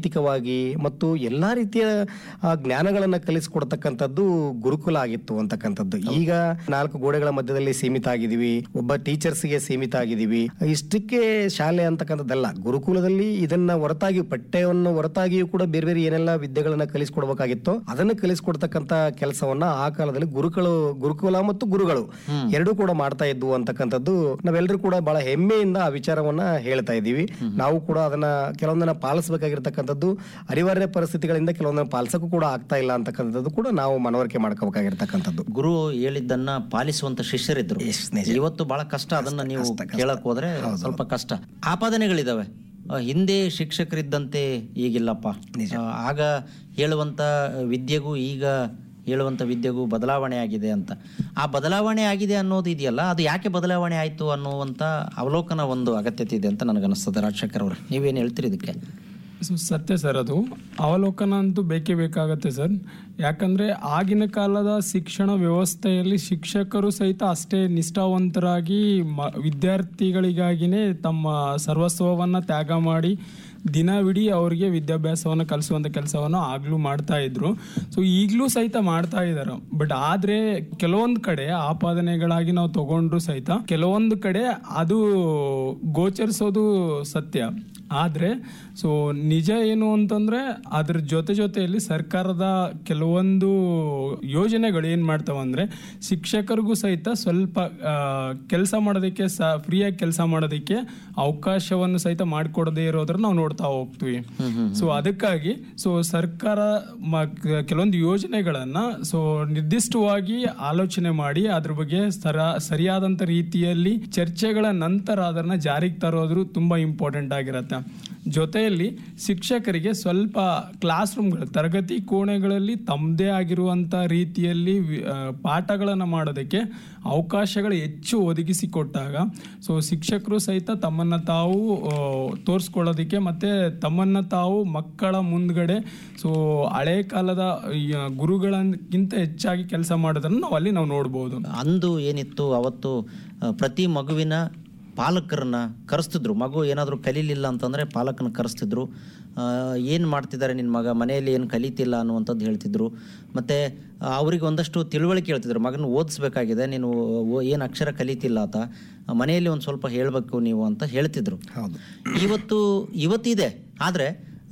ನೈತಿಕವಾಗಿ ಮತ್ತು ಎಲ್ಲಾ ರೀತಿಯ ಆ, ಜ್ಞಾನಗಳನ್ನ ಕಲಿಸಿಕೊಡ್ತಕ್ಕಂಥದ್ದು ಗುರುಕುಲ ಆಗಿತ್ತು ಅಂತಕ್ಕಂಥದ್ದು ಈಗ ನಾಲ್ಕು ಗೋಡೆಗಳ ಮಧ್ಯದಲ್ಲಿ ಸೀಮಿತ ಆಗಿದೀವಿ ಒಬ್ಬ ಟೀಚರ್ಸ್ಗೆ ಸೀಮಿತ ಆಗಿದೀವಿ ಇಷ್ಟಕ್ಕೆ ಶಾಲೆ ಅಂತಕ್ಕಂಥದ್ದಲ್ಲ ಗುರುಕುಲದಲ್ಲಿ ಇದನ್ನ ಹೊರತಾಗಿ ಪಠ್ಯವನ್ನು ಹೊರತಾಗಿಯೂ ಕೂಡ ಬೇರೆ ಬೇರೆ ಏನೆಲ್ಲ ವಿದ್ಯೆಗಳನ್ನ ಕಲಿಸ್ಕೊಡ್ಬೇಕಾಗಿತ್ತೋ ಅದನ್ನ ಕಲಿಸ್ಕೊಡ್ತಕ್ಕಂಥ ಕೆಲಸವನ್ನ ಆ ಕಾಲದಲ್ಲಿ ಗುರುಗಳು ಗುರುಕುಲ ಮತ್ತು ಗುರುಗಳು ಎರಡೂ ಕೂಡ ಮಾಡ್ತಾ ಇದ್ವು ಅಂತಕ್ಕಂಥದ್ದು ನಾವೆಲ್ಲರೂ ಕೂಡ ಬಹಳ ಹೆಮ್ಮೆಯಿಂದ ಆ ವಿಚಾರವನ್ನ ಹೇಳ್ತಾ ಇದ್ದೀವಿ ನಾವು ಕೂಡ ಅದನ್ನ ಕೆಲವೊಂದನ್ನ ಪಾಲಿಸಬೇಕಾಗಿರ್ತಕ್ಕಂಥದ್ದು ಅನಿವಾರ್ಯ ಪರಿಸ್ಥಿತಿಗಳಿಂದ ಕೆಲವೊಂದನ್ನ ಪಾಲಿಸಕ್ಕೂ ಕೂಡ ಆಗ್ತಾ ಇಲ್ಲ ಅಂತಕ್ಕಂಥದ್ದು ಕೂಡ ನಾವು ಮನವರಿಕೆ ಮಾಡ್ಕೋಬೇಕಾಗಿರ್ತಕ್ಕಂಥದ್ದು ಗುರು ಹೇಳಿದ್ದನ್ನ ಪಾಲಿಸುವಂತ ಶಿಷ್ಯರಿದ್ರು ಇವತ್ತು ಬಹಳ ಕಷ್ಟ ಅದನ್ನ ನೀವು ಕೇಳಕ್ ಹೋದ್ರೆ ಸ್ವಲ್ಪ ಕಷ್ಟ ಆಪಾದನೆಗಳಿದಾವೆ ಆ, ಹಿಂದೆ ಶಿಕ್ಷಕರಿದ್ದಂತೆ ಈಗಿಲ್ಲಪ್ಪ ಆ, ಆಗ ಹೇಳುವಂತ ವಿದ್ಯೆಗೂ ಈಗ ಹೇಳುವಂತ ವಿದ್ಯೆಗೂ ಬದಲಾವಣೆ ಆಗಿದೆ ಅಂತ ಆ ಬದಲಾವಣೆ ಆಗಿದೆ ಅನ್ನೋದು ಇದೆಯಲ್ಲ ಅದು ಯಾಕೆ ಬದಲಾವಣೆ ಆಯ್ತು ಅನ್ನುವಂತ ಅವಲೋಕನ ಒಂದು ಅಗತ್ಯತೆ ಇದೆ ಅಂತ ನನಗನ್ನಿಸ್ತದೆ ರಾಜಶೇಖರ್ ಅವ್ರೆ ನೀವೇನು ಹೇಳ್ತೀರಿ ಇದಕ್ಕೆ ಸೊ ಸತ್ಯ ಸರ್ ಅದು ಅವಲೋಕನ ಅಂತೂ ಬೇಕೇ ಬೇಕಾಗತ್ತೆ ಸರ್ ಯಾಕಂದ್ರೆ ಆಗಿನ ಕಾಲದ ಶಿಕ್ಷಣ ವ್ಯವಸ್ಥೆಯಲ್ಲಿ ಶಿಕ್ಷಕರು ಸಹಿತ ಅಷ್ಟೇ ನಿಷ್ಠಾವಂತರಾಗಿ ಮ ವಿದ್ಯಾರ್ಥಿಗಳಿಗಾಗಿನೇ ತಮ್ಮ ಸರ್ವಸ್ವವನ್ನ ತ್ಯಾಗ ಮಾಡಿ ದಿನವಿಡೀ ಅವರಿಗೆ ವಿದ್ಯಾಭ್ಯಾಸವನ್ನು ಕಲಿಸುವಂಥ ಕೆಲಸವನ್ನು ಆಗ್ಲೂ ಮಾಡ್ತಾ ಇದ್ರು ಸೊ ಈಗಲೂ ಸಹಿತ ಮಾಡ್ತಾ ಇದ್ದಾರೆ ಬಟ್ ಆದ್ರೆ ಕೆಲವೊಂದು ಕಡೆ ಆಪಾದನೆಗಳಾಗಿ ನಾವು ತಗೊಂಡ್ರು ಸಹಿತ ಕೆಲವೊಂದು ಕಡೆ ಅದು ಗೋಚರಿಸೋದು ಸತ್ಯ ಆದ್ರೆ ಸೊ ನಿಜ ಏನು ಅಂತಂದ್ರೆ ಅದ್ರ ಜೊತೆ ಜೊತೆಯಲ್ಲಿ ಸರ್ಕಾರದ ಕೆಲವೊಂದು ಯೋಜನೆಗಳು ಏನ್ ಮಾಡ್ತಾವಂದ್ರೆ ಶಿಕ್ಷಕರಿಗೂ ಸಹಿತ ಸ್ವಲ್ಪ ಕೆಲಸ ಮಾಡೋದಕ್ಕೆ ಸ ಫ್ರೀಯಾಗಿ ಕೆಲಸ ಮಾಡೋದಕ್ಕೆ ಅವಕಾಶವನ್ನು ಸಹಿತ ಮಾಡಿಕೊಡದೇ ಇರೋದ್ರ ನಾವು ನೋಡ್ತಾ ಹೋಗ್ತೀವಿ ಸೊ ಅದಕ್ಕಾಗಿ ಸೊ ಸರ್ಕಾರ ಮ- ಕ- ಕೆಲವೊಂದು ಯೋಜನೆಗಳನ್ನ ಸೊ ನಿರ್ದಿಷ್ಟವಾಗಿ ಆಲೋಚನೆ ಮಾಡಿ ಅದ್ರ ಬಗ್ಗೆ ಸರ ಸರಿಯಾದಂತ ರೀತಿಯಲ್ಲಿ ಚರ್ಚೆಗಳ ನಂತರ ಅದನ್ನ ಜಾರಿಗೆ ತರೋದು ತುಂಬಾ ಇಂಪಾರ್ಟೆಂಟ್ ಆಗಿರತ್ತೆ ಜೊತೆಯಲ್ಲಿ ಶಿಕ್ಷಕರಿಗೆ ಸ್ವಲ್ಪ ಕ್ಲಾಸ್ ರೂಮ್ಗಳು ತರಗತಿ ಕೋಣೆಗಳಲ್ಲಿ ತಮ್ಮದೇ ಆಗಿರುವಂಥ ರೀತಿಯಲ್ಲಿ ವಿ- ಆ, ಪಾಠಗಳನ್ನು ಮಾಡೋದಕ್ಕೆ ಅವಕಾಶಗಳು ಹೆಚ್ಚು ಒದಗಿಸಿಕೊಟ್ಟಾಗ ಸೊ ಶಿಕ್ಷಕರು ಸಹಿತ ತಮ್ಮನ್ನು ತಾವು ಆ, ತೋರಿಸ್ಕೊಳ್ಳೋದಕ್ಕೆ ಮತ್ತು ತಮ್ಮನ್ನು ತಾವು ಮಕ್ಕಳ ಮುಂದ್ಗಡೆ ಸೊ ಹಳೆ ಕಾಲದ ಈ, ಆ, ಗುರುಗಳಕ್ಕಿಂತ ಹೆಚ್ಚಾಗಿ ಕೆಲಸ ಮಾಡೋದನ್ನು ನಾವು ಅಲ್ಲಿ ನಾವು ನೋಡ್ಬೋದು ಅಂದು ಏನಿತ್ತು ಅವತ್ತು ಆ, ಪ್ರತಿ ಮಗುವಿನ ಪಾಲಕರನ್ನ ಕರೆಸ್ತಿದ್ರು ಮಗು ಏನಾದರೂ ಕಲೀಲಿಲ್ಲ ಅಂತಂದರೆ ಪಾಲಕನ ಕರೆಸ್ತಿದ್ರು ಏನು ಮಾಡ್ತಿದ್ದಾರೆ ನಿನ್ನ ಮಗ ಮನೆಯಲ್ಲಿ ಏನು ಕಲಿತಿಲ್ಲ ಅನ್ನುವಂಥದ್ದು ಹೇಳ್ತಿದ್ರು ಮತ್ತು ಅವ್ರಿಗೆ ಒಂದಷ್ಟು ತಿಳುವಳಿಕೆ ಹೇಳ್ತಿದ್ರು ಮಗನ ಓದಿಸ್ಬೇಕಾಗಿದೆ ನೀನು ಏನು ಅಕ್ಷರ ಕಲಿತಿಲ್ಲ ಆತ ಮನೆಯಲ್ಲಿ ಒಂದು ಸ್ವಲ್ಪ ಹೇಳಬೇಕು ನೀವು ಅಂತ ಹೇಳ್ತಿದ್ರು ಹೌದು ಇವತ್ತು ಇವತ್ತಿದೆ ಆದರೆ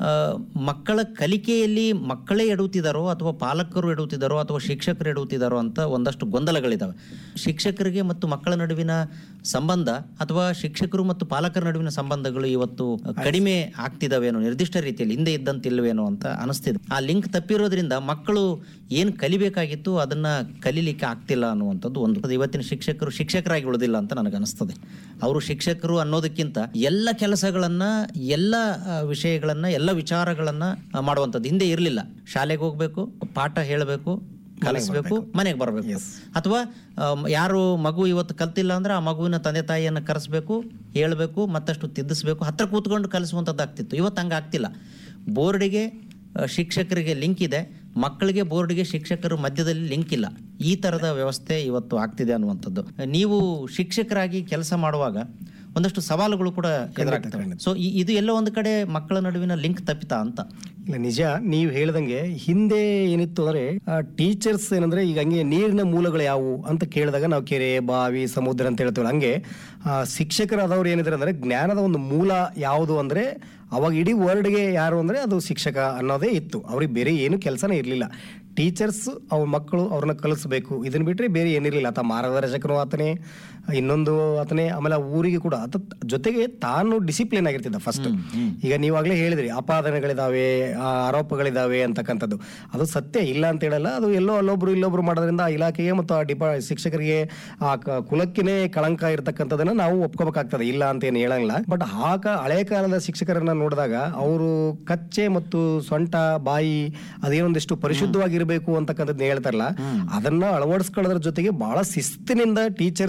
ಮಕ್ಕಳ ಕಲಿಕೆಯಲ್ಲಿ ಮಕ್ಕಳೇ ಎಡುತ್ತಿದ್ದಾರೋ ಅಥವಾ ಪಾಲಕರು ಎಡುತ್ತಿದ್ದಾರೋ ಅಥವಾ ಶಿಕ್ಷಕರು ಎಡುತ್ತಿದ್ದಾರೋ ಅಂತ ಒಂದಷ್ಟು ಗೊಂದಲಗಳಿದ್ದಾವೆ ಶಿಕ್ಷಕರಿಗೆ ಮತ್ತು ಮಕ್ಕಳ ನಡುವಿನ ಸಂಬಂಧ ಅಥವಾ ಶಿಕ್ಷಕರು ಮತ್ತು ಪಾಲಕರ ನಡುವಿನ ಸಂಬಂಧಗಳು ಇವತ್ತು ಕಡಿಮೆ ಆಗ್ತಿದಾವೇನೋ ನಿರ್ದಿಷ್ಟ ರೀತಿಯಲ್ಲಿ ಹಿಂದೆ ಇದ್ದಂತಿಲ್ವೇನೋ ಅಂತ ಅನಿಸ್ತಿದೆ ಆ ಲಿಂಕ್ ತಪ್ಪಿರೋದ್ರಿಂದ ಮಕ್ಕಳು ಏನು ಕಲಿಬೇಕಾಗಿತ್ತು ಅದನ್ನ ಕಲೀಲಿಕ್ಕೆ ಆಗ್ತಿಲ್ಲ ಅನ್ನುವಂಥದ್ದು ಒಂದು ಅದು ಇವತ್ತಿನ ಶಿಕ್ಷಕರು ಶಿಕ್ಷಕರಾಗಿ ಉಳಿದಿಲ್ಲ ಅಂತ ನನಗೆ ಅನಿಸ್ತದೆ ಅವರು ಶಿಕ್ಷಕರು ಅನ್ನೋದಕ್ಕಿಂತ ಎಲ್ಲ ಕೆಲಸಗಳನ್ನ ಎಲ್ಲ ಆ, ವಿಷಯಗಳನ್ನ ಎಲ್ಲ ವಿಚಾರಗಳನ್ನ ಆ, ಮಾಡುವಂಥದ್ದು ಹಿಂದೆ ಇರಲಿಲ್ಲ ಶಾಲೆಗೆ ಹೋಗ್ಬೇಕು ಪಾಠ ಹೇಳಬೇಕು ಕಲಿಸ್ಬೇಕು ಮನೆಗೆ ಬರಬೇಕು ಅಥವಾ ಆಮ್, ಯಾರು ಮಗು ಇವತ್ತು ಕಲ್ತಿಲ್ಲ ಅಂದ್ರೆ ಆ ಮಗುವಿನ ತಂದೆ ತಾಯಿಯನ್ನು ಕರೆಸ್ಬೇಕು ಹೇಳಬೇಕು ಮತ್ತಷ್ಟು ತಿದ್ದಿಸ್ಬೇಕು ಹತ್ರ ಕೂತ್ಕೊಂಡು ಕಲಿಸುವಂಥದ್ದು ಆಗ್ತಿತ್ತು ಇವತ್ತು ಹಂಗೆ ಆಗ್ತಿಲ್ಲ ಬೋರ್ಡಿಗೆ ಆ, ಶಿಕ್ಷಕರಿಗೆ ಲಿಂಕ್ ಇದೆ ಮಕ್ಕಳಿಗೆ ಬೋರ್ಡ್ಗೆ ಶಿಕ್ಷಕರ ಮಧ್ಯದಲ್ಲಿ ಲಿಂಕ್ ಇಲ್ಲ ಈ ಥರದ ವ್ಯವಸ್ಥೆ ಇವತ್ತು ಆಗ್ತಿದೆ ಅನ್ನುವಂಥದ್ದು ನೀವು ಶಿಕ್ಷಕರಾಗಿ ಕೆಲಸ ಮಾಡುವಾಗ ಒಂದಷ್ಟು ಸವಾಲುಗಳು ಕೂಡ ಎದುರಾಗ್ತವೆ ಸೊ ಇದು ಎಲ್ಲೋ ಒಂದು ಕಡೆ ಮಕ್ಕಳ ನಡುವಿನ ಲಿಂಕ್ ತಪ್ಪಿತಾ ಅಂತ ಇಲ್ಲ ನಿಜ ನೀವು ಹೇಳ್ದಂಗೆ ಹಿಂದೆ ಏನಿತ್ತು ಅಂದ್ರೆ ಟೀಚರ್ಸ್ ಏನಂದ್ರೆ ಈಗ ಹಂಗೆ ನೀರಿನ ಮೂಲಗಳು ಯಾವುವು ಅಂತ ಕೇಳಿದಾಗ ನಾವು ಕೆರೆ ಬಾವಿ ಸಮುದ್ರ ಅಂತ ಹೇಳ್ತೀವಲ್ಲ ಹಂಗೆ ಆ, ಶಿಕ್ಷಕರಾದವ್ರು ಏನಿದ್ದಾರೆ ಅಂದ್ರೆ ಜ್ಞಾನದ ಒಂದು ಮೂಲ ಯಾವುದು ಅಂದ್ರೆ ಅವಾಗ ಇಡೀ ವರ್ಡ್ಗೆ ಯಾರು ಅಂದ್ರೆ ಅದು ಶಿಕ್ಷಕ ಅನ್ನೋದೇ ಇತ್ತು ಅವ್ರಿಗೆ ಬೇರೆ ಏನು ಕೆಲಸನೇ ಇರಲಿಲ್ಲ ಟೀಚರ್ಸ್ ಅವ್ರ ಮಕ್ಕಳು ಅವ್ರನ್ನ ಕಲಿಸ್ಬೇಕು ಇದನ್ನ ಬಿಟ್ರೆ ಬೇರೆ ಏನಿರಲಿಲ್ಲ ಆತ ಮಾರ್ಗದರ್ಶಕನು ಆತನೇ ಇನ್ನೊಂದು ಆತನೇ ಆಮೇಲೆ ಆ ಊರಿಗೆ ಕೂಡ ಆತ ಜೊತೆಗೆ ತಾನು ಡಿಸಿಪ್ಲಿನ್ ಆಗಿರ್ತಿದ್ದ ಫಸ್ಟ್ ಈಗ ನೀವಾಗಲೇ ಹೇಳಿದ್ರಿ ಅಪಾದನೆಗಳಿದಾವೆ ಆ, ಆರೋಪಗಳಿದಾವೆ ಅಂತಕ್ಕಂಥದ್ದು ಅದು ಸತ್ಯ ಇಲ್ಲ ಅಂತ ಹೇಳಲ್ಲ ಅದು ಎಲ್ಲೋ ಅಲ್ಲೊಬ್ರು ಇಲ್ಲೊಬ್ರು ಮಾಡೋದ್ರಿಂದ ಆ ಇಲಾಖೆಗೆ ಮತ್ತು ಆ ಡಿಪಾ ಶಿಕ್ಷಕರಿಗೆ ಆ ಕ- ಕುಲಕ್ಕಿನೇ ಕಳಂಕ ಇರತಕ್ಕಂಥದ್ದನ್ನ ನಾವು ಒಪ್ಕೋಬೇಕಾಗ್ತದೆ ಇಲ್ಲ ಅಂತ ಏನು ಹೇಳಂಗಿಲ್ಲ ಬಟ್ ಆ ಕಾ ಹಳೆ ಕಾಲದ ಶಿಕ್ಷಕರನ್ನ ನೋಡಿದಾಗ ಅವರು ಕಚ್ಚೆ ಮತ್ತು ಸೊಂಟ ಬಾಯಿ ಅದೇನೊಂದಿಷ್ಟು ಪರಿಶುದ್ಧವಾಗಿರ್ಬೇಕು ಅಂತಕ್ಕಂಥದ್ದು ಹೇಳ್ತಾರಲ್ಲ ಅದನ್ನ ಅಳವಡಿಸ್ಕೊಳ್ಳೋದ್ರ ಜೊತೆಗೆ ಬಹಳ ಶಿಸ್ತಿನಿಂದ ಟೀಚರ್ಸ್ ಅವ್ರ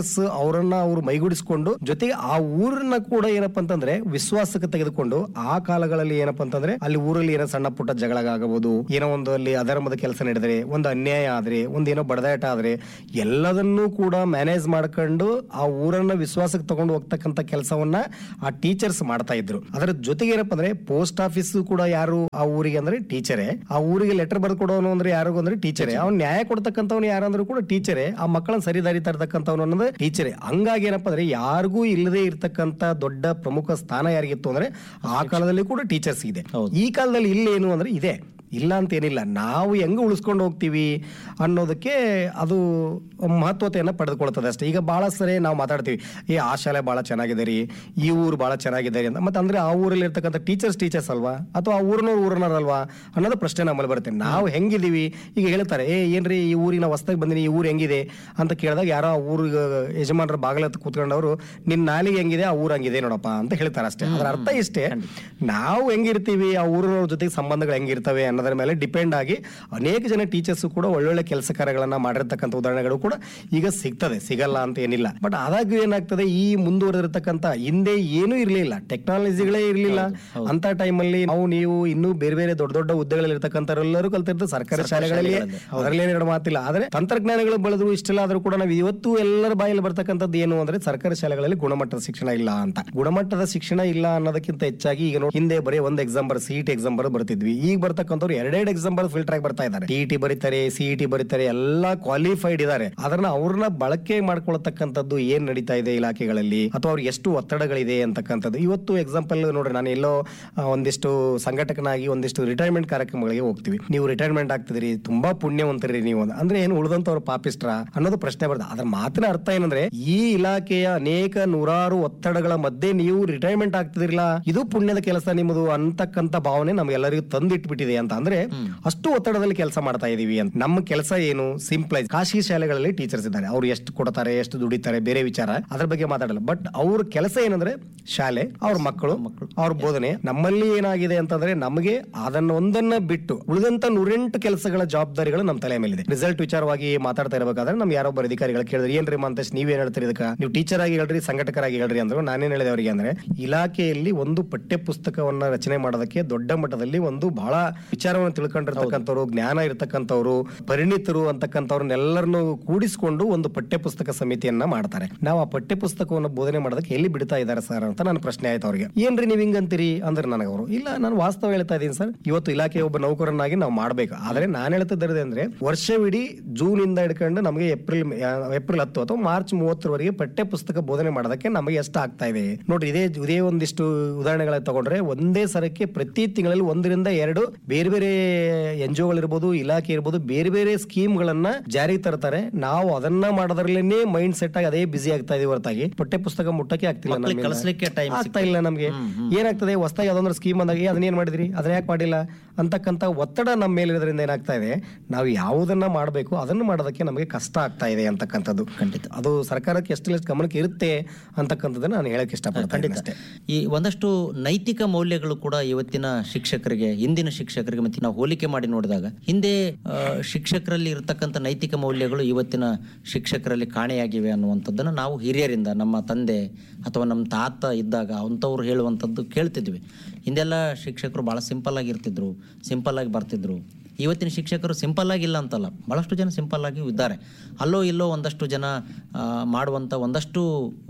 ಅವರನ್ನ ಅವರು ಮೈಗೂಡಿಸಿಕೊಂಡು ಜೊತೆಗೆ ಆ ಊರನ್ನ ಕೂಡ ಏನಪ್ಪಾ ಅಂತಂದ್ರೆ ವಿಶ್ವಾಸಕ್ಕೆ ತೆಗೆದುಕೊಂಡು ಆ ಕಾಲಗಳಲ್ಲಿ ಏನಪ್ಪಾ ಅಂತಂದ್ರೆ ಅಲ್ಲಿ ಊರಲ್ಲಿ ಏನೋ ಸಣ್ಣ ಪುಟ್ಟ ಜಗಳ ಆಗಬಹುದು ಏನೋ ಒಂದು ಅಲ್ಲಿ ಅಧರ್ಮದ ಕೆಲಸ ನಡೆದರೆ ಒಂದು ಅನ್ಯಾಯ ಆದ್ರೆ ಒಂದೇನೋ ಬಡದಾಟ ಆದ್ರೆ ಎಲ್ಲದನ್ನೂ ಕೂಡ ಮ್ಯಾನೇಜ್ ಮಾಡ್ಕೊಂಡು ಆ ಊರನ್ನ ವಿಶ್ವಾಸಕ್ಕೆ ತಗೊಂಡು ಹೋಗ್ತಕ್ಕಂತ ಕೆಲಸವನ್ನ ಆ ಟೀಚರ್ಸ್ ಮಾಡ್ತಾ ಇದ್ರು ಅದರ ಜೊತೆಗೆ ಏನಪ್ಪಾ ಅಂದ್ರೆ ಪೋಸ್ಟ್ ಆಫೀಸ್ ಕೂಡ ಯಾರು ಆ ಊರಿಗೆ ಅಂದ್ರೆ ಟೀಚರೇ ಆ ಊರಿಗೆ ಲೆಟರ್ ಬರ್ದು ಕೊಡೋನು ಅಂದ್ರೆ ಯಾರಿಗೂ ಅಂದ್ರೆ ಟೀಚರೇ ಅವ್ನು ನ್ಯಾಯ ಕೊಡ್ತಕ್ಕಂಥವ್ನು ಯಾರಂದ್ರೂ ಕೂಡ ಟೀಚರೇ ಆ ಮಕ್ಕಳನ್ನ ಸರಿದಾರಿ ತರ್ತಕ್ಕಂಥವ್ನು ಅನ್ನೋದು ಟೀಚರೇ ಹಂಗಾಗಿ ಏನಪ್ಪಾ ಅಂದ್ರೆ ಯಾರಿಗೂ ಇಲ್ಲದೆ ಇರ್ತಕ್ಕಂಥ ದೊಡ್ಡ ಪ್ರಮುಖ ಸ್ಥಾನ ಯಾರಿಗಿತ್ತು ಅಂದ್ರೆ ಆ ಕಾಲದಲ್ಲಿ ಕೂಡ ಟೀಚರ್ಸ್ ಇದೆ ಈ ಕಾಲದಲ್ಲಿ ಇಲ್ಲೇನು ಅಂದ್ರೆ ಇದೆ ಇಲ್ಲ ಅಂತ ಏನಿಲ್ಲ ನಾವು ಹೆಂಗೆ ಉಳಿಸ್ಕೊಂಡು ಹೋಗ್ತೀವಿ ಅನ್ನೋದಕ್ಕೆ ಅದು ಮಹತ್ವತೆಯನ್ನು ಪಡೆದುಕೊಳ್ತದೆ ಅಷ್ಟೇ ಈಗ ಭಾಳ ಸರಿ ನಾವು ಮಾತಾಡ್ತೀವಿ ಏ ಆ ಶಾಲೆ ಭಾಳ ಚೆನ್ನಾಗಿದೆ ರೀ ಈ ಊರು ಭಾಳ ಚೆನ್ನಾಗಿದೆ ರೀ ಅಂತ ಮತ್ತೆ ಅಂದ್ರೆ ಆ ಊರಲ್ಲಿ ಇರ್ತಕ್ಕಂಥ ಟೀಚರ್ಸ್ ಟೀಚರ್ಸ್ ಅಲ್ವಾ ಅಥವಾ ಆ ಊರಿನವ್ರು ಊರಿನವ್ರಲ್ವಾ ಅನ್ನೋದು ಪ್ರಶ್ನೆ ನಮ್ಮಲ್ಲಿ ಬರುತ್ತೆ ನಾವು ಹೆಂಗಿದೀವಿ ಈಗ ಹೇಳ್ತಾರೆ ಏ ಏನ್ರಿ ಈ ಊರಿಗೆ ನಾವು ಹೊಸ್ದಾಗಿ ಬಂದಿನಿ ಈ ಊರು ಹೆಂಗಿದೆ ಅಂತ ಕೇಳಿದಾಗ ಯಾರೋ ಆ ಊರು ಯಜಮಾನರ ಬಾಗಿಲ ಹತ್ರ ಕೂತ್ಕೊಂಡವರು ನಿನ್ನ ನಾಲಿಗೆ ಹೆಂಗಿದೆ ಆ ಊರು ಹಂಗಿದೆ ನೋಡಪ್ಪ ಅಂತ ಹೇಳ್ತಾರೆ ಅಷ್ಟೇ ಅದರ ಅರ್ಥ ಇಷ್ಟೇ ನಾವು ಹೆಂಗಿರ್ತೀವಿ ಆ ಊರಿನವ್ರ ಜೊತೆಗೆ ಸಂಬಂಧಗಳು ಹೆಂಗಿರ್ತವೆ ಅನ್ನೋದ್ರ ಮೇಲೆ ಡಿಪೆಂಡ್ ಆಗಿ ಅನೇಕ ಜನ ಟೀಚರ್ಸ್ ಕೂಡ ಒಳ್ಳೊಳ್ಳೆ ಕೆಲಸ ಕಾರ್ಯಗಳನ್ನ ಮಾಡಿರ್ತಕ್ಕಂಥ ಉದಾಹರಣೆಗಳು ಕೂಡ ಈಗ ಸಿಗ್ತದೆ ಸಿಗಲ್ಲ ಅಂತ ಏನಿಲ್ಲ ಬಟ್ ಆದಾಗ್ಯೂ ಏನಾಗ್ತದೆ ಈ ಮುಂದುವರೆದಿರ್ತಕ್ಕಂಥ ಹಿಂದೆ ಏನೂ ಇರಲಿಲ್ಲ ಟೆಕ್ನಾಲಜಿಗಳೇ ಇರಲಿಲ್ಲ ಅಂತ ಟೈಮಲ್ಲಿ ನಾವು ನೀವು ಇನ್ನೂ ಬೇರೆ ಬೇರೆ ದೊಡ್ಡ ದೊಡ್ಡ ಹುದ್ದೆಗಳಲ್ಲಿ ಇರ್ತಕ್ಕಂಥವರೆಲ್ಲರೂ ಕಲ್ತಿರ್ತಾರೆ ಸರ್ಕಾರಿ ಶಾಲೆಗಳಲ್ಲಿ ಅದರಲ್ಲಿ ಎರಡು ಮಾತಿಲ್ಲ ಆದ್ರೆ ತಂತ್ರಜ್ಞಾನಗಳು ಬೆಳೆದ್ರು ಇಷ್ಟೆಲ್ಲ ಆದ್ರೂ ಕೂಡ ನಾವು ಇವತ್ತು ಎಲ್ಲರ ಬಾಯಲ್ಲಿ ಬರ್ತಕ್ಕಂಥದ್ದು ಏನು ಅಂದ್ರೆ ಸರ್ಕಾರಿ ಶಾಲೆಗಳಲ್ಲಿ ಗುಣಮಟ್ಟದ ಶಿಕ್ಷಣ ಇಲ್ಲ ಅಂತ ಗುಣಮಟ್ಟದ ಶಿಕ್ಷಣ ಇಲ್ಲ ಅನ್ನೋದಕ್ಕಿಂತ ಹೆಚ್ಚಾಗಿ ಈಗ ನೋಡಿ ಹಿಂದೆ ಬರೀ ಒಂದು ಎಕ್ಸಾಮ್ ಬರ್ ಸಿಇಟಿ ಎಕ್ಸಾಮ್ ಬರ್ ಬರ್ತಿದ್ವಿ ಈಗ ಬರ್ತಕ್ಕಂಥವ್ರು ಎರಡೆರಡು ಎಕ್ಸಾಮ್ ಬರ್ ಫಿಲ್ಟರ್ ಆಗಿ ಬರ್ತಾ ಇದ್ದಾರೆ ಟಿಇಟಿ ಬರೀತಾರೆ ಸಿಇಟಿ ಬರೀತಾರೆ ಎಲ್ಲ ಕ್ವಾಲಿಫೈಡ್ ಇದ್ದಾರೆ ಅದನ್ನ ಅವ್ರನ್ನ ಬಳಕೆ ಮಾಡ್ಕೊಳ್ತಕ್ಕಂಥದ್ದು ಏನ್ ನಡೀತಾ ಇದೆ ಇಲಾಖೆಗಳಲ್ಲಿ ಅಥವಾ ಅವ್ರಿಗೆ ಎಷ್ಟು ಒತ್ತಡಗಳಿದೆ ಅಂತಕ್ಕಂಥದ್ದು ಇವತ್ತು ಎಕ್ಸಾಂಪಲ್ ನೋಡ್ರಿ ನಾನು ಎಲ್ಲೋ ಆ, ಒಂದಿಷ್ಟು ಸಂಘಟಕನಾಗಿ ಒಂದಿಷ್ಟು ರಿಟೈರ್ಮೆಂಟ್ ಕಾರ್ಯಕ್ರಮಗಳಿಗೆ ಹೋಗ್ತೀವಿ ನೀವು ರಿಟೈರ್ಮೆಂಟ್ ಆಗ್ತಿದ್ರಿ ತುಂಬಾ ಪುಣ್ಯವಂತರಿ ನೀವು ಅಂತ. ಅಂದ್ರೆ ಏನು ಉಳಿದಂತವ್ರು ಪಾಪಿಸ್ಟ್ರ ಅನ್ನೋದು ಪ್ರಶ್ನೆ ಬರ್ತದೆ ಅದ್ರ ಮಾತಿನ ಅರ್ಥ ಏನಂದ್ರೆ ಈ ಇಲಾಖೆಯ ಅನೇಕ ನೂರಾರು ಒತ್ತಡಗಳ ಮಧ್ಯೆ ನೀವು ರಿಟೈರ್ಮೆಂಟ್ ಆಗ್ತಿದಿರಲ್ಲ ಇದು ಪುಣ್ಯದ ಕೆಲಸ ನಿಮ್ಮದು ಅಂತಕ್ಕಂತ ಭಾವನೆ ನಮ್ಗೆಲ್ಲರಿಗೂ ತಂದಿಟ್ಬಿಟ್ಟಿದೆ ಅಂತ ಅಂದ್ರೆ ಅಷ್ಟು ಒತ್ತಡದಲ್ಲಿ ಕೆಲಸ ಮಾಡ್ತಾ ಇದೀವಿ ಅಂತ ನಮ್ಮ ಕೆಲಸ ಏನು ಸಿಂಪ್ಲೈಸ್ ಖಾಸಗಿ ಶಾಲೆಗಳಲ್ಲಿ ಟೀಚರ್ಸ್ ಇದ್ದಾರೆ ಅವ್ರು ಎಷ್ಟು ಕೊಡ್ತಾರೆ ಎಷ್ಟು ದುಡಿತಾರೆ ಬೇರೆ ವಿಚಾರ ಅದ್ರ ಬಗ್ಗೆ ಮಾತಾಡಲ್ಲ ಬಟ್ ಅವ್ರ ಕೆಲಸ ಏನಂದ್ರೆ ಶಾಲೆ ಅವ್ರ ಮಕ್ಕಳು ಅವ್ರ ಬೋಧನೆ ನಮ್ಮಲ್ಲಿ ಏನಾಗಿದೆ ಅಂತಂದ್ರೆ ನಮಗೆ ಅದನ್ನ ಒಂದನ್ನ ಬಿಟ್ಟು ಉಳಿದಂತ ನೂರೆಂಟು ಕೆಲಸಗಳ ಜವಾಬ್ದಾರಿಗಳು ನಮ್ಮ ತಲೆ ಮೇಲಿದೆ ರಿಸಲ್ಟ್ ವಿಚಾರವಾಗಿ ಮಾತಾಡ್ತಾ ಇರಬೇಕಾದ್ರೆ ನಮ್ ಯಾರೊಬ್ಬ ಅಧಿಕಾರಿಗಳು ಕೇಳಿದ್ರೆ ಏನ್ರಿ ಮಂತೇಶ್ ನೀವೇನ್ ಹೇಳ್ತೀರಿ ಇದಕ್ಕ ನೀವು ಟೀಚರ್ ಆಗಿ ಹೇಳ್ರಿ ಸಂಘಟಕರಾಗಿ ಹೇಳ್ರಿ ಅಂದ್ರು ನಾನೇನ್ ಹೇಳಿದೆ ಅವರಿಗೆ ಅಂದ್ರೆ ಇಲಾಖೆಯಲ್ಲಿ ಒಂದು ಪಠ್ಯ ಪುಸ್ತಕವನ್ನ ರಚನೆ ಮಾಡೋದಕ್ಕೆ ದೊಡ್ಡ ಮಟ್ಟದಲ್ಲಿ ಒಂದು ಬಹಳ ವಿಚಾರವನ್ನು ತಿಳ್ಕೊಂಡಿರ್ತಕ್ಕಂಥವ್ರು ಜ್ಞಾನ ಇರ್ತಕ್ಕಂಥವ್ರು ಪರಿಣಿತರು ಅಂತಕ್ಕಂಥವ್ರನ್ನೆಲ್ಲರನ್ನು ಕೂಡಿಸಿಕೊಂಡು ಒಂದು ಪಠ್ಯ ಪುಸ್ತಕ ಸಮಿತಿಯನ್ನ ಮಾಡ್ತಾರೆ ನಾವು ಆ ಪಠ್ಯ ಪುಸ್ತಕವನ್ನು ಬೋಧನೆ ಮಾಡೋದಕ್ಕೆ ಎಲ್ಲಿ ಬಿಡ್ತಾ ಇದ್ದಾರೆ ಸರ್ ಅಂತ ನನ್ನ ಪ್ರಶ್ನೆ ಆಯ್ತು ಅವ್ರಿಗೆ ಏನ್ರಿ ನೀವ್ ಹಿಂಗಂತೀರಿ ಅಂದ್ರೆ ನನಗೆ ಅವರು ಇಲ್ಲ ನಾನು ವಾಸ್ತವ ಹೇಳ್ತಾ ಇದ್ದೀನಿ ಸರ್ ಇವತ್ತು ಇಲಾಖೆ ಒಬ್ಬ ನೌಕರನಾಗಿ ನಾವು ಮಾಡ್ಬೇಕು ಆದ್ರೆ ನಾನು ಹೇಳ್ತಿದ್ದರೆ ಅಂದ್ರೆ ವರ್ಷವಿಡೀ ಜೂನ್ ಇಂದ ಹಿಡ್ಕೊಂಡು ನಮಗೆ ಏಪ್ರಿಲ್ ಏಪ್ರಿಲ್ ಹತ್ತು ಅಥವಾ ಮಾರ್ಚ್ ಮೂವತ್ತರವರೆಗೆ ಪಠ್ಯ ಪುಸ್ತಕ ಬೋಧನೆ ಮಾಡೋದಕ್ಕೆ ನಮಗೆ ಎಷ್ಟು ಆಗ್ತಾ ಇದೆ ನೋಡ್ರಿ ಇದೇ ಇದೇ ಒಂದಿಷ್ಟು ಉದಾಹರಣೆಗಳ ತಗೊಂಡ್ರೆ ಒಂದೇ ಸರಕ್ಕೆ ಪ್ರತಿ ತಿಂಗಳಲ್ಲಿ ಒಂದರಿಂದ ಎರಡು ಬೇರೆ ಬೇರೆ ಎನ್ ಜಿ ಇರ್ಬೋದು ಇಲಾಖೆ ಇರ್ಬೋದು ಬೇರೆ ಬೇರೆ ಸ್ಕೀಮ್ ಗಳನ್ನ ಜಾರಿಗೆ ತರ್ತಾರೆ ನಾವು ಅದನ್ನ ಮಾಡೋದ್ರಲ್ಲೇನೆ ಮೈಂಡ್ ಸೆಟ್ ಆಗಿ ಅದೇ ಬಿಸಿ ಆಗ್ತಾ ಇದೀವಿ ಹೊರತಾಗಿ ಪಠ್ಯ ಪುಸ್ತಕ ಮುಟ್ಟಕ್ಕೆ ಆಗ್ತಿಲ್ಲ ಮಕ್ಳಿಗೆ ನಮ್ಮಿಂದ. ಕಲಿಸ್ಲಿಕ್ಕೆ time ಆಗ್ತಾ ಇಲ್ಲ ನಮ್ಗೆ ಏನಾಗ್ತದೆ ಹೊಸದಾಗಿ ಯಾವ್ದೊಂದು ಸ್ಕೀಮ್ ಅಂದಾಗ "ಏ, ಅದನ್ನ ಏನ್ ಮಾಡಿದ್ರಿ ಅದನ್ನ ಯಾಕೆ ಮಾಡಿಲ್ಲ ಅಂತಕ್ಕಂಥ ಒತ್ತಡ ನಮ್ಮ ಮೇಲೆ ಇರೋದ್ರಿಂದ ಏನಾಗ್ತಾ ಇದೆ ನಾವು ಯಾವುದನ್ನ ಮಾಡಬೇಕು ಅದನ್ನು ಮಾಡೋದಕ್ಕೆ ನಮಗೆ ಕಷ್ಟ ಆಗ್ತಾ ಇದೆ ಅಂತಕ್ಕಂಥದ್ದು ಖಂಡಿತ ಅದು ಸರ್ಕಾರಕ್ಕೆ ಎಷ್ಟು ಗಮನಕ್ಕೆ ಇರುತ್ತೆ ಅಂತಕ್ಕಂಥದ್ದನ್ನ ನಾನು ಹೇಳಕ್ ಇಷ್ಟಪಡ್ತೀನಿ ಅಷ್ಟೇ ಈ ಒಂದಷ್ಟು ನೈತಿಕ ಮೌಲ್ಯಗಳು ಕೂಡ ಇವತ್ತಿನ ಶಿಕ್ಷಕರಿಗೆ ಹಿಂದಿನ ಶಿಕ್ಷಕರಿಗೆ ಮತ್ತೆ ನಾವು ಹೋಲಿಕೆ ಮಾಡಿ ನೋಡಿದಾಗ ಹಿಂದೆ ಆ, ಶಿಕ್ಷಕರಲ್ಲಿ ಇರತಕ್ಕಂಥ ನೈತಿಕ ಮೌಲ್ಯಗಳು ಇವತ್ತಿನ ಶಿಕ್ಷಕರಲ್ಲಿ ಕಾಣೆಯಾಗಿವೆ ಅನ್ನುವಂಥದ್ದನ್ನು ನಾವು ಹಿರಿಯರಿಂದ ನಮ್ಮ ತಂದೆ ಅಥವಾ ನಮ್ಮ ತಾತ ಇದ್ದಾಗ ಅಂಥವ್ರು ಹೇಳುವಂಥದ್ದು ಕೇಳ್ತಿದ್ವಿ ಹಿಂದೆಲ್ಲ ಶಿಕ್ಷಕರು ಭಾಳ ಸಿಂಪಲ್ ಆಗಿರ್ತಿದ್ರು ಸಿಂಪಲ್ ಆಗಿ ಬರ್ತಿದ್ರು ಇವತ್ತಿನ ಶಿಕ್ಷಕರು ಸಿಂಪಲ್ ಆಗಿಲ್ಲ ಅಂತಲ್ಲ ಭಾಳಷ್ಟು ಜನ ಸಿಂಪಲ್ ಆಗಿ ಇದ್ದಾರೆ ಅಲ್ಲೋ ಇಲ್ಲೋ ಒಂದಷ್ಟು ಜನ ಆ, ಮಾಡುವಂಥ ಒಂದಷ್ಟು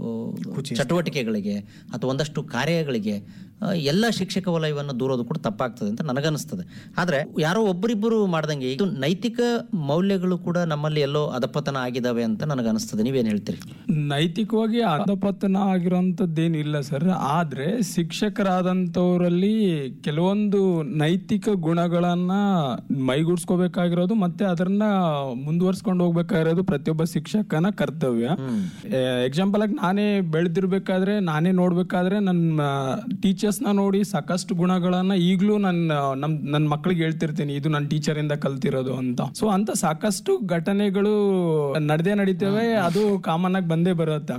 ಆ, ಚಟುವಟಿಕೆಗಳಿಗೆ ಅಥವಾ ಒಂದಷ್ಟು ಕಾರ್ಯಗಳಿಗೆ ಆ, ಎಲ್ಲ ಶಿಕ್ಷಕ ವಲಯವನ್ನು ದೂರೋದು ಕೂಡ ತಪ್ಪಾಗ್ತದೆ ಅಂತ ನನಗನ್ನಿಸ್ತದೆ ಆದರೆ ಯಾರೋ ಒಬ್ಬರಿಬ್ಬರು ಮಾಡ್ದಂಗೆ ಇದು ನೈತಿಕ ಮೌಲ್ಯಗಳು ಕೂಡ ನಮ್ಮಲ್ಲಿ ಎಲ್ಲೋ ಅಧಪತನ ಆಗಿದಾವೆ ಅಂತ ನನಗನ್ನಿಸ್ತದೆ ನೀವೇನು ಹೇಳ್ತೀರಿ ನೈತಿಕವಾಗಿ ಅಧಪತನ ಆಗಿರೋಂಥದ್ದೇನಿಲ್ಲ ಸರ್ ಆದ್ರೆ ಶಿಕ್ಷಕರಾದಂಥವರಲ್ಲಿ ಕೆಲವೊಂದು ನೈತಿಕ ಗುಣಗಳನ್ನ ಮೈಗೂಡಿಸ್ಕೋಬೇಕಾಗಿರೋದು ಮತ್ತೆ ಅದನ್ನ ಮುಂದುವರ್ಸ್ಕೊಂಡು ಹೋಗ್ಬೇಕಾಗಿರೋದು ಪ್ರತಿಯೊಬ್ಬ ಶಿಕ್ಷಕನ ಕರ್ತವ್ಯ ಎಕ್ಸಾಂಪಲ್ ಆಗಿ ನಾನೇ ಬೆಳೆದಿರ್ಬೇಕಾದ್ರೆ ನಾನೇ ನೋಡ್ಬೇಕಾದ್ರೆ ನನ್ನ ಟೀಚರ್ಸ್ನ ನೋಡಿ ಸಾಕಷ್ಟು ಗುಣಗಳನ್ನ ಈಗಲೂ ನನ್ನ ನಮ್ ನನ್ನ ಮಕ್ಳಿಗೆ ಹೇಳ್ತಿರ್ತೀನಿ ಇದು ನನ್ನ ಟೀಚರ್ ಇಂದ ಕಲ್ತಿರೋದು ಅಂತ ಸೊ ಅಂತ ಸಾಕಷ್ಟು ಘಟನೆಗಳು ನಡೆದೇ ನಡೀತೇವೆ ಅದು ಕಾಮನ್ ಆಗಿ ಬಂದೇ ಬರುತ್ತೆ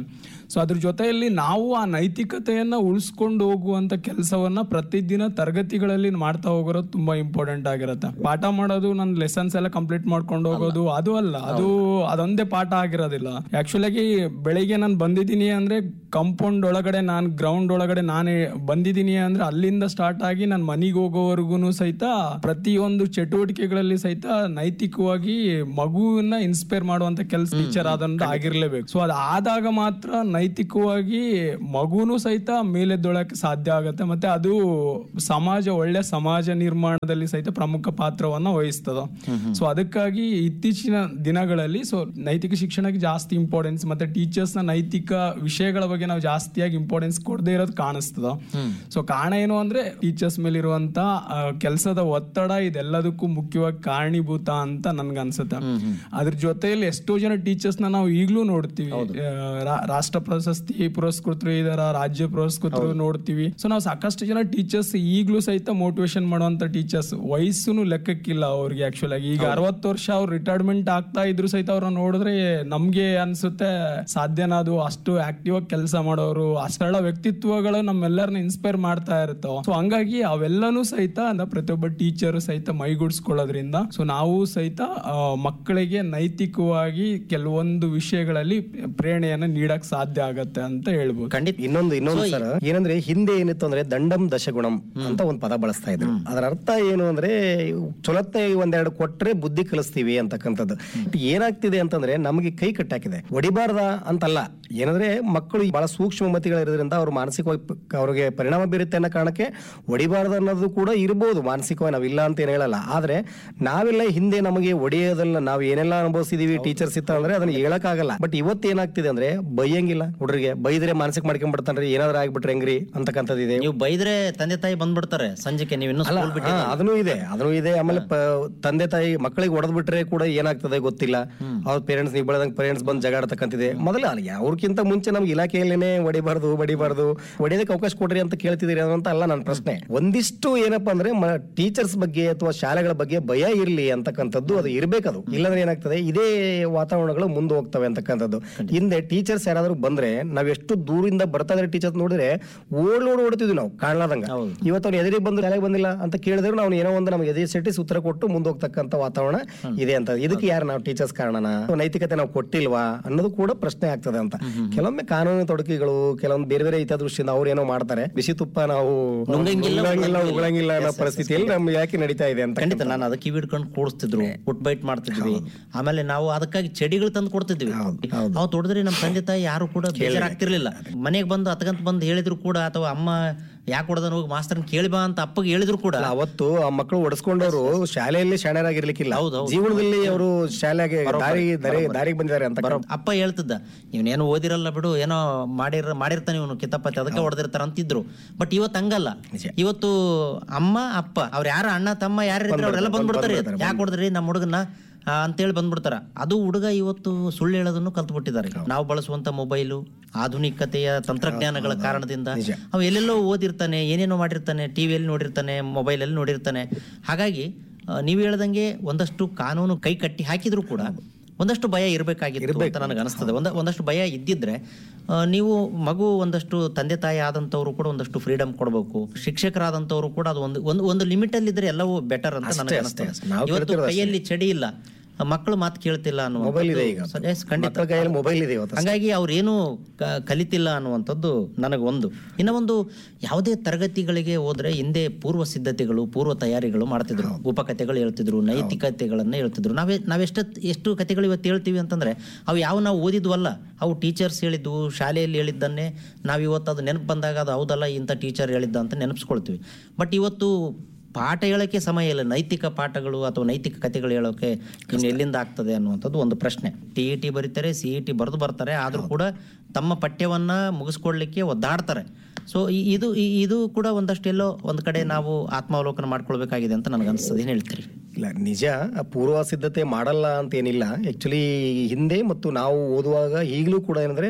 ಸೊ ಅದ್ರ ಜೊತೆಯಲ್ಲಿ ನಾವು ಆ ನೈತಿಕತೆಯನ್ನ ಉಳಿಸ್ಕೊಂಡು ಹೋಗುವಂತ ಕೆಲಸವನ್ನ ಪ್ರತಿದಿನ ತರಗತಿಗಳಲ್ಲಿ ಮಾಡ್ತಾ ಹೋಗೋದು ತುಂಬಾ ಇಂಪಾರ್ಟೆಂಟ್ ಆಗಿರುತ್ತೆ ಪಾಠ ಮಾಡೋದು ನನ್ನ ಲೆಸನ್ಸ್ ಎಲ್ಲ ಕಂಪ್ಲೀಟ್ ಮಾಡ್ಕೊಂಡು ಹೋಗೋದು ಅದು ಅಲ್ಲ ಅದು ಅದೊಂದೇ ಪಾಠ ಆಗಿರೋದಿಲ್ಲ ಆಕ್ಚುಲಾಗಿ ಬೆಳಿಗ್ಗೆ ನಾನು ಬಂದಿದ್ದೀನಿ ಅಂದ್ರೆ ಕಂಪೌಂಡ್ ಒಳಗಡೆ ನಾನು ಗ್ರೌಂಡ್ ಒಳಗಡೆ ನಾನೇ ಬಂದಿದ್ದೀನಿ ಅಂದ್ರೆ ಅಲ್ಲಿಂದ ಸ್ಟಾರ್ಟ್ ಆಗಿ ನಾನು ಮನೆಗೆ ಹೋಗೋವರೆಗೂ ಸಹಿತ ಪ್ರತಿಯೊಂದು ಚಟುವಟಿಕೆಗಳಲ್ಲಿ ಸಹಿತ ನೈತಿಕವಾಗಿ ಮಗುವನ್ನ ಇನ್ಸ್ಪೈರ್ ಮಾಡುವಂತ ಕೆಲಸ ಟೀಚರ್ ಆದಂತ ಆಗಿರ್ಲೇಬೇಕು ಸೊ ಅದು ಆದಾಗ ಮಾತ್ರ ನೈತಿಕವಾಗಿ ಮಗುನು ಸಹಿತ ಮೇಲೆದ್ದೊಳಕ್ಕೆ ಸಾಧ್ಯ ಆಗುತ್ತೆ ಮತ್ತೆ ಅದು ಸಮಾಜ ಒಳ್ಳೆ ಸಮಾಜ ನಿರ್ಮಾಣದಲ್ಲಿ ಸಹಿತ ಪ್ರಮುಖ ಪಾತ್ರವನ್ನ ವಹಿಸ್ತದ ಸೊ ಅದಕ್ಕಾಗಿ ಇತ್ತೀಚಿನ ದಿನಗಳಲ್ಲಿ ಸೊ ನೈತಿಕ ಶಿಕ್ಷಣಕ್ಕೆ ಜಾಸ್ತಿ ಇಂಪಾರ್ಟೆನ್ಸ್ ಮತ್ತೆ ಟೀಚರ್ಸ್ ನ ನೈತಿಕ ವಿಷಯಗಳ ಬಗ್ಗೆ ನಾವು ಜಾಸ್ತಿಯಾಗಿ ಇಂಪಾರ್ಟೆನ್ಸ್ ಕೊಡದೇ ಇರೋದು ಕಾಣಿಸ್ತದ ಸೊ ಕಾರಣ ಏನು ಅಂದ್ರೆ ಟೀಚರ್ಸ್ ಮೇಲೆ ಇರುವಂತ ಕೆಲಸದ ಒತ್ತಡ ಇದೆಲ್ಲದಕ್ಕೂ ಮುಖ್ಯವಾಗಿ ಕಾರಣೀಭೂತ ಅಂತ ನನ್ಗೆ ಅನ್ಸುತ್ತೆ ಅದ್ರ ಜೊತೆಯಲ್ಲಿ ಎಷ್ಟೋ ಜನ ಟೀಚರ್ಸ್ ನ ನಾವು ಈಗಲೂ ನೋಡ್ತೀವಿ ಆ, ರಾ- ರಾಷ್ಟ್ರ ಪ್ರಶಸ್ತಿ ಪುರಸ್ಕೃತರು ಇದಾರ ರಾಜ್ಯ ಪುರಸ್ಕೃತರು ನೋಡ್ತೀವಿ ಸೊ ನಾವು ಸಾಕಷ್ಟು ಜನ ಟೀಚರ್ಸ್ ಈಗಲೂ ಸಹಿತ ಮೋಟಿವೇಶನ್ ಮಾಡುವಂತ ಟೀಚರ್ಸ್ ವಯಸ್ಸುನು ಲೆಕ್ಕಕ್ಕಿಲ್ಲ ಅವ್ರಿಗೆ ಆಕ್ಚುಲ್ ಆಗಿ ಈಗ ಅರವತ್ತು ವರ್ಷ ಅವ್ರು ರಿಟೈರ್ಮೆಂಟ್ ಆಗ್ತಾ ಇದ್ರು ಸಹಿತ ಅವ್ರನ್ನ ನೋಡಿದ್ರೆ ನಮ್ಗೆ ಅನ್ಸುತ್ತೆ ಸಾಧ್ಯನಾ ಅದು ಅಷ್ಟು ಆಕ್ಟಿವ್ ಆಗಿ ಕೆಲಸ ಮಾಡೋರು ಆ ಸರಳ ವ್ಯಕ್ತಿತ್ವಗಳು ನಮ್ಮೆಲ್ಲರನ್ನ ಇನ್ಸ್ಪೈರ್ ಮಾಡ್ತಾ ಇರ್ತಾವ ಸೊ ಹಂಗಾಗಿ ಅವೆಲ್ಲನೂ ಸಹಿತ ಅಂದ್ರೆ ಪ್ರತಿಯೊಬ್ಬ ಟೀಚರ್ ಸಹಿತ ಮೈಗೂಡಿಸ್ಕೊಳ್ಳೋದ್ರಿಂದ ಸೊ ನಾವು ಸಹಿತ ಆ, ಮಕ್ಕಳಿಗೆ ನೈತಿಕವಾಗಿ ಕೆಲವೊಂದು ವಿಷಯಗಳಲ್ಲಿ ಪ್ರೇರಣೆಯನ್ನ ನೀಡಕ್ ಸಾಧ್ಯ ಆಗತ್ತೆ ಅಂತ ಹೇಳ್ಬೋದು ಖಂಡಿತ ಇನ್ನೊಂದು ಇನ್ನೊಂದು ಸರ್ ಏನಂದ್ರೆ ಹಿಂದೆ ಏನಿತ್ತು ಅಂದ್ರೆ ದಂಡಂ ದಶಗುಣಂ ಅಂತ ಒಂದು ಪದ ಬಳಸ್ತಾ ಇದ್ರು ಅದರ ಅರ್ಥ ಏನು ಅಂದ್ರೆ ಚೊಲತ್ತೆ ಒಂದೆರಡು ಕೊಟ್ರೆ ಬುದ್ಧಿ ಕಲಿಸ್ತೀವಿ ಅಂತಕ್ಕಂಥದ್ದು ಏನಾಗ್ತಿದೆ ಅಂತಂದ್ರೆ ನಮಗೆ ಕೈ ಕಟ್ಟಾಕಿದೆ ಹೊಡಿಬಾರ್ದ ಅಂತಲ್ಲ ಏನಂದ್ರೆ ಮಕ್ಕಳು ಬಹಳ ಸೂಕ್ಷ್ಮ ಮತಿಗಳಿರೋದ್ರಿಂದ ಅವ್ರು ಮಾನಸಿಕವಾಗಿ ಪ- ಅವ್ರಿಗೆ ಪರಿಣಾಮ ಬೀರುತ್ತೆ ಅನ್ನೋ ಕಾರಣಕ್ಕೆ ಹೊಡಿಬಾರ್ದು ಅನ್ನೋದು ಕೂಡ ಇರ್ಬೋದು ಮಾನಸಿಕವಾಗಿ ನಾವಿಲ್ಲ ಅಂತ ಏನು ಹೇಳಲ್ಲ ಆದ್ರೆ ನಾವೆಲ್ಲ ಹಿಂದೆ ನಮಗೆ ಒಡೆಯೋದಲ್ಲ ನಾವು ಏನೆಲ್ಲ ಅನುಭವಿಸಿದೀವಿ ಟೀಚರ್ಸ್ ಇತ್ತ ಅಂದ್ರೆ ಅದನ್ನ ಹೇಳಕ್ಕಾಗಲ್ಲ ಬಟ್ ಇವತ್ತು ಏನಾಗ್ತಿದೆ ಅಂದ್ರೆ ಬೈಯಂಗಿಲ್ಲ ಹುಡುಗರಿಗೆ ಬೈದ್ರೆ ಮಾನಸಿಕ ಮಾಡ್ಕೊಂಡ್ಬಿಡ್ತಾನ್ರಿ ಏನಾದ್ರೂ ಆಗ್ಬಿಟ್ರೆ ಹೆಂಗ್ರಿ ಅಂತಕ್ಕಂಥದ್ದು ಇದೆ ನೀವು ಬೈದ್ರೆ ತಂದೆ ತಾಯಿ ಬಂದ್ಬಿಡ್ತಾರೆ ಸಂಜೆಗೆ ನೀವು ಇನ್ನೂ ಸ್ಕೂಲ್ ಬಿಟ್ಟು ಹಾ, ಅದನ್ನೂ ಇದೆ ಅದನ್ನೂ ಇದೆ ಆಮೇಲೆ ಪ- ತಂದೆ ತಾಯಿ ಮಕ್ಕಳಿಗೆ ಹೊಡೆದ್ ಬಿಟ್ರೆ ಕೂಡ ಏನಾಗ್ತದೆ ಗೊತ್ತಿಲ್ಲ ಅವ್ರ ಪೇರೆಂಟ್ಸ್ ನೀವು ಬೆಳೆದಂಗೆ ಪೇರೆಂಟ್ಸ್ ಬಂದು ಜಗಾಡ್ತಕ್ಕಂತಿದೆ ಮೊದಲ ಅಲ್ಲ ಅವ್ರಕ್ಕಿಂತ ಮುಂಚೆ ನಮ್ಗೆ ಇಲಾಖೆಯಲ್ಲೇನೆ ಹೊಡಿಬಾರ್ದು ಬಡಿಬಾರ್ದು ಹೊಡೆಯೋದಕ್ಕೆ ಅವಕಾಶ ಕೊಡ್ರಿ ಅಂತ ಕೇಳ್ತಿದ್ದೀರಿ ಅಂತ ಅಲ್ಲ ನನ್ನ ಪ್ರಶ್ನೆ ಒಂದಿಷ್ಟು ಏನಪ್ಪಾ ಅಂದ್ರೆ ಟೀಚರ್ಸ್ ಬಗ್ಗೆ ಅಥವಾ ಶಾಲೆಗಳ ಬಗ್ಗೆ ಭಯ ಇರ್ಲಿ ಅಂತಕ್ಕಂಥದ್ದು ಅದು ಇರ್ಬೇಕದು ಇಲ್ಲಾಂದ್ರೆ ಏನಾಗ್ತದೆ ಇದೇ ವಾತಾವರಣಗಳು ಮುಂದೆ ಹೋಗ್ತವೆ ಅಂತಕ್ಕಂಥದ್ದು ಹಿಂದೆ ಟೀಚರ್ಸ್ ಯಾರಾದ್ರೂ ಬಂದ್ರೆ ನಾವ್ ಎಷ್ಟು ದೂರಿಂದ ಬರ್ತಾ ಇದ್ರೆ ಟೀಚರ್ಸ್ ನೋಡಿದ್ರೆ ಓಡ್ ಓಡ್ ಓಡ್ತಿದ್ವಿ ನಾವು ಕಾಣ್ಲಾದಂಗ ಇವತ್ತು ಅವ್ನು ಎದುರಿಗೆ ಬಂದು ಶಾಲೆಗೆ ಬಂದಿಲ್ಲ ಅಂತ ಕೇಳಿದ್ರು ನಾವು ಏನೋ ಒಂದು ನಮ್ಗೆ ಎದುರು ಸೆಟ್ಟಿಸ್ ಉತ್ತರ ಕೊಟ್ಟು ಮುಂದೆ ಹೋಗ್ತಕ್ಕಂಥ ವಾತಾವರಣ ಇದೆ ಅಂತ ಇದಕ್ಕೆ ಯಾರು ನಾವು ಟೀಚರ್ಸ್ ಕಾರಣನ ಅಥವಾ ನೈತಿಕತೆ ನಾವು ಕೊಟ್ಟಿಲ್ವಾ ಅನ್ನೋದು ಕೂಡ ಪ್ರಶ್ನೆ ಆಗ್ತದೆ ಅಂತ ಕೆಲವೊಮ್ಮೆ ಕಾನೂನು ತೊಡಕಿಗಳು ಕೆಲವೊಂದು ಬೇರೆ ಬೇರೆ ಹಿತದೃಷ್ಟಿಯಿಂದ ಅವ್ರು ಏನೋ ಮಾಡ್ತಾರೆ ಬಿಸಿ ತುಪ್ಪ ನಾವು ನುಂಗಂಗಿಲ್ಲ, ನುಂಗಂಗಿಲ್ಲ ಉಗುಳಂಗಿಲ್ಲ ಅನ್ನೋ ಪರಿಸ್ಥಿತಿಯಲ್ಲಿ ನಮ್ಗೆ ಯಾಕೆ ನಡೀತಾ ಇದೆ ಅಂತ ಖಂಡಿತ ನಾನು ಅದಕ್ಕೆ ಕಿವಿ ಹಿಡ್ಕೊಂಡು ಕೂಡಿಸ್ತಿದ್ರು ಫುಟ್ ಬೈಟ್ ಮಾಡ್ತಿದ್ವಿ ಆಮೇಲೆ ನಾವು ಅದಕ್ಕಾಗಿ ಚಡಿಗಳು ತಂದು ಕೊಡ್ತಿದ್ವಿ ಅವು ತೊಡೆದ್ರೆ ನಮ್ಮ ತಂದೆ ತಾಯಿ ಯಾರು ಕೂಡ ಬೇಜಾರಾಗ್ತಿರ್ಲಿಲ್ಲ ಮನೆಗೆ ಬಂದು ಹತ್ಕಂತ ಬಂದು ಹೇಳಿದ್ರು ಕೂಡ ಅಥವಾ ಅಮ್ಮ ಯಾಕೆ ಹೊಡೆದನ್ ಹೋಗಿ ಮಾಸ್ತರ್ನ ಕೇಳಿ ಬಾ ಅಂತ ಅಪ್ಪಗೆ ಹೇಳಿದ್ರು ಕೂಡ ಅಲ್ಲ, ಅವತ್ತು ಆ ಮಕ್ಕಳು ಒಡಿಸ್ಕೊಂಡವರು ಶಾಲೆಯಲ್ಲಿ ಶಾಣರಾಗಿರ್ಲಿಕ್ಕಿಲ್ಲ ಜೀವನದಲ್ಲಿ ಅವರು ಶಾಲೆಗೆ ದಾರಿ ದಾರಿ ದಾರಿಗೆ ಬಂದಿದ್ದಾರೆ ಅಂತ ಅಪ್ಪ ಹೇಳ್ತಿದ್ದ ಇವನೇನೋ ಓದಿರಲ್ಲ ಬಿಡು ಏನೋ ಮಾಡಿರ ಮಾಡಿರ್ತಾನೆ ಇವನು ಕಿತಾಪತಿ ಅದಕ್ಕೆ ಹೊಡೆದಿರ್ತಾರ ಅಂತಿದ್ರು ಬಟ್ ಇವತ್ತು ಹಂಗಲ್ಲ ಇವತ್ತು ಅಮ್ಮ ಅಪ್ಪ ಅವ್ರ ಯಾರ ಅಣ್ಣ ತಮ್ಮ ಯಾರು ಇದ್ರೆ ಅವರೆಲ್ಲ ಬಂದ್ಬಿಡ್ತಾರೆ ಯಾಕೆ ಹೊಡೆದ್ರಿ ನಮ್ಮ ಹುಡುಗನ ಆ, ಅಂತೇಳಿ ಬಂದ್ಬಿಡ್ತಾರ ಅದು ಹುಡುಗ ಇವತ್ತು ಸುಳ್ಳು ಹೇಳೋದನ್ನು ಕಲ್ತ್ಬಿಟ್ಟಿದ್ದಾರೆ ನಾವು ಬಳಸುವಂತ ಮೊಬೈಲು ಆಧುನಿಕತೆಯ ತಂತ್ರಜ್ಞಾನಗಳ ಕಾರಣದಿಂದ ಅವ ಎಲ್ಲೆಲ್ಲೋ ಓದಿರ್ತಾನೆ ಏನೇನೋ ಮಾಡಿರ್ತಾನೆ ಟಿವಿಯಲ್ಲಿ ನೋಡಿರ್ತಾನೆ ಮೊಬೈಲಲ್ಲಿ ನೋಡಿರ್ತಾನೆ ಹಾಗಾಗಿ ಆ, ನೀವು ಹೇಳ್ದಂಗೆ ಒಂದಷ್ಟು ಕಾನೂನು ಕೈ ಕಟ್ಟಿ ಹಾಕಿದ್ರು ಕೂಡ ಒಂದಷ್ಟು ಭಯ ಇರಬೇಕಾಗಿತ್ತು ಅಂತ ನನಗೆ ಅನಿಸ್ತದೆ ಒಂದ ಒಂದಷ್ಟು ಭಯ ಇದ್ದಿದ್ರೆ ಆ, ನೀವು ಮಗು ಒಂದಷ್ಟು ತಂದೆ ತಾಯಿ ಆದಂಥವ್ರು ಕೂಡ ಒಂದಷ್ಟು ಫ್ರೀಡಮ್ ಕೊಡಬೇಕು ಶಿಕ್ಷಕರಾದಂಥವ್ರು ಕೂಡ ಅದು ಒಂದು ಒಂದು ಒಂದು ಲಿಮಿಟ್ ಅಲ್ಲಿ ಇದ್ರೆ ಎಲ್ಲವೂ ಬೆಟರ್ ಅಂತ ನನಗೆ ಅನಿಸ್ತದೆ ನಾವು ಇವತ್ತು ಕೈಯಲ್ಲಿ ಚಡಿ ಇಲ್ಲ ಮಕ್ಕಳು ಮಾತು ಕೇಳ್ತಿಲ್ಲ ಮೊಬೈಲ್ ಇದೆ ಈಗ ಅನ್ನುವಂಥದ್ದು yes, ಖಂಡಿತ ಮಕ್ಕಳ ಕೈಯಲ್ಲಿ ಮೊಬೈಲ್ ಇದೆ ಇವತ್ತು ಹಂಗಾಗಿ ಅವ್ರೇನು ಕ- ಕಲಿತಿಲ್ಲ ಅನ್ನುವಂಥದ್ದು ನನಗೆ ಒಂದು ಇನ್ನ ಒಂದು ಯಾವುದೇ ತರಗತಿಗಳಿಗೆ ಹೋದ್ರೆ ಹಿಂದೆ ಪೂರ್ವ ಸಿದ್ಧತೆಗಳು ಪೂರ್ವ ತಯಾರಿಗಳು ಮಾಡ್ತಿದ್ರು ಉಪಕಥೆಗಳು ಹೇಳ್ತಿದ್ರು ನೈತಿಕತೆಗಳನ್ನ ಹೇಳ್ತಿದ್ರು ನಾವೇ ನಾವೆಷ್ಟು ಎಷ್ಟು ಕಥೆಗಳು ಇವತ್ತು ಹೇಳ್ತೀವಿ ಅಂತಂದ್ರೆ ಅವು ಯಾವ ನಾವು ಓದಿದ್ವಲ್ಲ ಅವು ಟೀಚರ್ಸ್ ಹೇಳಿದ್ವು ಶಾಲೆಯಲ್ಲಿ ಹೇಳಿದ್ದನ್ನೇ ನಾವು ಇವತ್ತು ಅದು ನೆನಪು ಬಂದಾಗ ಅದು ಹೌದಲ್ಲ ಇಂಥ ಟೀಚರ್ ಹೇಳಿದ್ದ ಅಂತ ನೆನಪಿಸ್ಕೊಳ್ತೀವಿ ಬಟ್ ಇವತ್ತು ಪಾಠ ಹೇಳೋಕ್ಕೆ ಸಮಯ ಇಲ್ಲ ನೈತಿಕ ಪಾಠಗಳು ಅಥವಾ ನೈತಿಕ ಕಥೆಗಳು ಹೇಳೋಕೆ ಇನ್ನು ಎಲ್ಲಿಂದ ಆಗ್ತದೆ ಅನ್ನುವಂಥದ್ದು ಒಂದು ಪ್ರಶ್ನೆ ಟಿ ಇ ಟಿ ಬರೀತಾರೆ ಸಿ ಇ ಟಿ ಬರೆದು ಬರ್ತಾರೆ ಆದರೂ ಕೂಡ ತಮ್ಮ ಪಠ್ಯವನ್ನ ಮುಗಿಸ್ಕೊಡ್ಲಿಕ್ಕೆ ಒದ್ದಾಡ್ತಾರೆ ಸೊ ಇದು ಈ- ಇದು ಕೂಡ ಒಂದಷ್ಟೆಲ್ಲೋ ಒಂದು ಕಡೆ ನಾವು ಆತ್ಮಾವಲೋಕನ ಮಾಡ್ಕೊಳ್ಬೇಕಾಗಿದೆ ಅಂತ ನನಗೆ ಅನಿಸ್ತದೆ ಏನು ಹೇಳ್ತೀರಿ ಇಲ್ಲ ನಿಜ ಆ ಪೂರ್ವ ಸಿದ್ಧತೆ ಮಾಡಲ್ಲ ಅಂತ ಏನಿಲ್ಲ ಆಕ್ಚುಲಿ ಹಿಂದೆ ಮತ್ತು ನಾವು ಓದುವಾಗ ಈಗಲೂ ಕೂಡ ಏನಂದ್ರೆ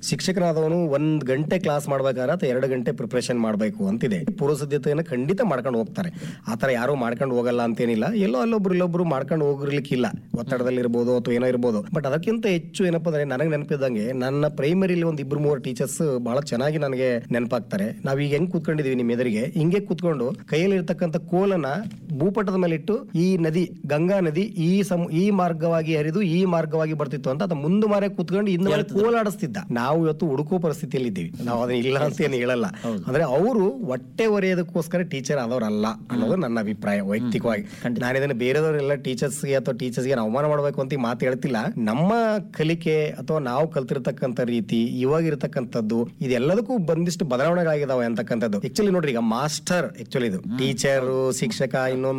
ಶಿಕ್ಷಕನಾದವನು ಒಂದ್ ಗಂಟೆ ಕ್ಲಾಸ್ ಮಾಡ್ಬೇಕಾದ್ರೆ ಅಥವಾ ಎರಡು ಗಂಟೆ ಪ್ರಿಪರೇಷನ್ ಮಾಡಬೇಕು ಅಂತಿದೆ ಪೂರ್ವ ಸಿದ್ಧತೆಯನ್ನು ಖಂಡಿತ ಮಾಡ್ಕೊಂಡು ಹೋಗ್ತಾರೆ ಆ ಥರ ಯಾರು ಮಾಡ್ಕೊಂಡು ಹೋಗಲ್ಲ ಅಂತೇನಿಲ್ಲ ಎಲ್ಲೋ ಅಲ್ಲೊಬ್ರು ಇಲ್ಲೊಬ್ರು ಮಾಡ್ಕೊಂಡು ಹೋಗಿರ್ಲಿಕ್ಕಿಲ್ಲ ಒತ್ತಡದಲ್ಲಿ ಇರ್ಬೋದು ಅಥವಾ ಏನೋ ಇರ್ಬೋದು ಬಟ್ ಅದಕ್ಕಿಂತ ಹೆಚ್ಚು ಏನಪ್ಪಾ ಅಂದ್ರೆ ನನಗೆ ನೆನಪಿದ್ದಂಗೆ ನನ್ನ ಪ್ರೈಮರಿಲಿ ಒಂದು ಇಬ್ರು ಮೂರು ಟೀಚರ್ಸ್ ಬಹಳ ಚೆನ್ನಾಗಿ ನನಗೆ ನೆನಪಾಗ್ತಾರೆ ನಾವ್ ಈಗ ಹೆಂಗ್ ಕೂತ್ಕೊಂಡಿದೀವಿ ನಿಮ್ಮ ಎದುರಿಗೆ ಹಿಂಗೆ ಕೂತ್ಕೊಂಡು ಕೈಯಲ್ಲಿ ಇರ್ತಕ್ಕಂಥ ಕೋಲನ ಭೂಪಟದ ಮೇಲೆ ಇಟ್ಟು ಈ ನದಿ ಗಂಗಾ ನದಿ ಈ ಸಮ ಈ ಮಾರ್ಗವಾಗಿ ಹರಿದು ಈ ಮಾರ್ಗವಾಗಿ ಬರ್ತಿತ್ತು ಅಂತ ಅದ ಮುಂದೆ ಮಾರೆ ಕೂತ್ಕೊಂಡು ಇನ್ನು ಮೇಲೆ ಕೋಲಾಡಿಸ್ತಿದ್ದ ನಾವು ಇವತ್ತು ಹುಡುಕೋ ಪರಿಸ್ಥಿತಿಯಲ್ಲಿ ಇದ್ದೀವಿ ನಾವು ಅದನ್ನ ಇಲ್ಲ ಅಂತ ಏನು ಹೇಳಲ್ಲ ಅಂದ್ರೆ ಅವರು ಹೊಟ್ಟೆ ಒರೆಯೋದಕ್ಕೋಸ್ಕರ ಟೀಚರ್ ಆದವರಲ್ಲ ಅನ್ನೋದು ನನ್ನ ಅಭಿಪ್ರಾಯ ವೈಯಕ್ತಿಕವಾಗಿ ನಾನು ಇದನ್ನ ಬೇರೆದವರೆಲ್ಲ ಟೀಚರ್ಸ್ಗೆ ಅಥವಾ ಟೀಚರ್ಸ್ಗೆ ಅವಮಾನ ಮಾಡಬೇಕು ಅಂತ ಈ ಮಾತು ಹೇಳ್ತಿಲ್ಲ ನಮ್ಮ ಕಲಿಕೆ ಅಥವಾ ನಾವು ಕಲ್ತಿರ್ತಕ್ಕಂಥ ರೀತಿ ಇವಾಗ ಇರತಕ್ಕಂಥದ್ದು ಇದೆಲ್ಲದಕ್ಕೂ ಬಂದಿಷ್ಟು ಬದಲಾವಣೆಗಳಾಗಿದಾವೆ ಅಂತಕ್ಕಂಥದ್ದು ಆಕ್ಚುಲಿ ನೋಡ್ರಿ ಈಗ ಮಾಸ್ಟರ್ ಆಕ್ಚುಲಿ ಇದು ಟೀಚರ್ ಶಿಕ್ಷಕ ಇನ್ನೊಂದು